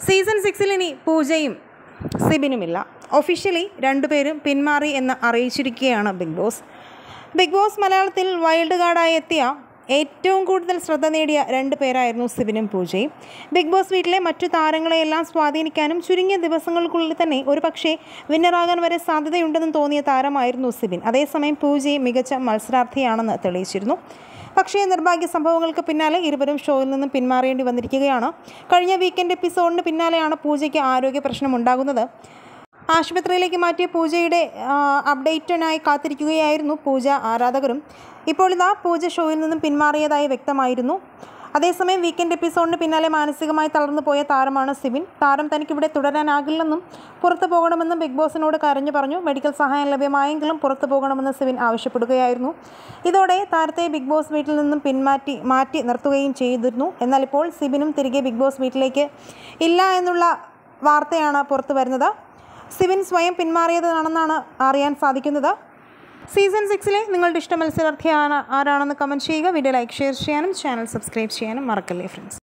season സിക്സിൽ ഇനി പൂജയും സിബിനുമില്ല ഒഫീഷ്യലി രണ്ടുപേരും പിന്മാറി എന്ന് അറിയിച്ചിരിക്കുകയാണ് ബിഗ് ബോസ് ബിഗ് ബോസ് മലയാളത്തിൽ വൈൽഡ് കാർഡായി എത്തിയ ഏറ്റവും കൂടുതൽ ശ്രദ്ധ നേടിയ രണ്ട് പേരായിരുന്നു സിബിനും പൂജയും ബിഗ് ബോസ് വീട്ടിലെ മറ്റു താരങ്ങളെയെല്ലാം സ്വാധീനിക്കാനും ചുരുങ്ങിയ ദിവസങ്ങൾക്കുള്ളിൽ തന്നെ ഒരു പക്ഷേ വിന്നറാകാൻ വരെ സാധ്യതയുണ്ടെന്ന് തോന്നിയ താരമായിരുന്നു സിബിൻ അതേസമയം പൂജയും മികച്ച മത്സരാർത്ഥിയാണെന്ന് തെളിയിച്ചിരുന്നു പക്ഷേ നിർഭാഗ്യ സംഭവങ്ങൾക്ക് പിന്നാലെ ഇരുവരും ഷോയിൽ നിന്നും പിന്മാറേണ്ടി വന്നിരിക്കുകയാണ് കഴിഞ്ഞ വീക്കെൻഡ് എപ്പിസോഡിന് പിന്നാലെയാണ് പൂജയ്ക്ക് ആരോഗ്യ പ്രശ്നം ഉണ്ടാകുന്നത് ആശുപത്രിയിലേക്ക് മാറ്റിയ പൂജയുടെ ആ, അപ്ഡേറ്റിനായി കാത്തിരിക്കുകയായിരുന്നു പൂജ ആരാധകരും ഇപ്പോൾ ഇതാ പൂജ ഷോയിൽ നിന്നും പിന്മാറിയതായി വ്യക്തമായിരുന്നു അതേസമയം വീക്കെൻഡ് എപ്പിസോഡിന് പിന്നാലെ മാനസികമായി തളർന്നു പോയ താരമാണ് സിബിൻ താരം തനിക്കിവിടെ തുടരാനാകില്ലെന്നും പുറത്തു പോകണമെന്നും ബിഗ് ബോസിനോട് കരഞ്ഞു പറഞ്ഞു മെഡിക്കൽ സഹായം ലഭ്യമായെങ്കിലും പുറത്തു പോകണമെന്ന് സിബിൻ ആവശ്യപ്പെടുകയായിരുന്നു ഇതോടെ താരത്തെ ബിഗ് ബോസ് വീട്ടിൽ നിന്നും പിന്മാറ്റി മാറ്റി നിർത്തുകയും ചെയ്തിരുന്നു എന്നാൽ ഇപ്പോൾ സിബിനും തിരികെ ബിഗ് ബോസ് വീട്ടിലേക്ക് ഇല്ല എന്നുള്ള വാർത്തയാണ് പുറത്തു വരുന്നത് സിവിൻ സ്വയം പിന്മാറിയതാണെന്നാണ് അറിയാൻ സാധിക്കുന്നത് സീസൺ സിക്സിലെ നിങ്ങളുടെ ഇഷ്ട മത്സരാർത്ഥി ആണ് ആരാണെന്ന് കമൻറ്റ് ചെയ്യുക വീഡിയോ ലൈക്ക് ഷെയർ ചെയ്യാനും ചാനൽ സബ്സ്ക്രൈബ് ചെയ്യാനും മറക്കല്ലേ ഫ്രണ്ട്സ്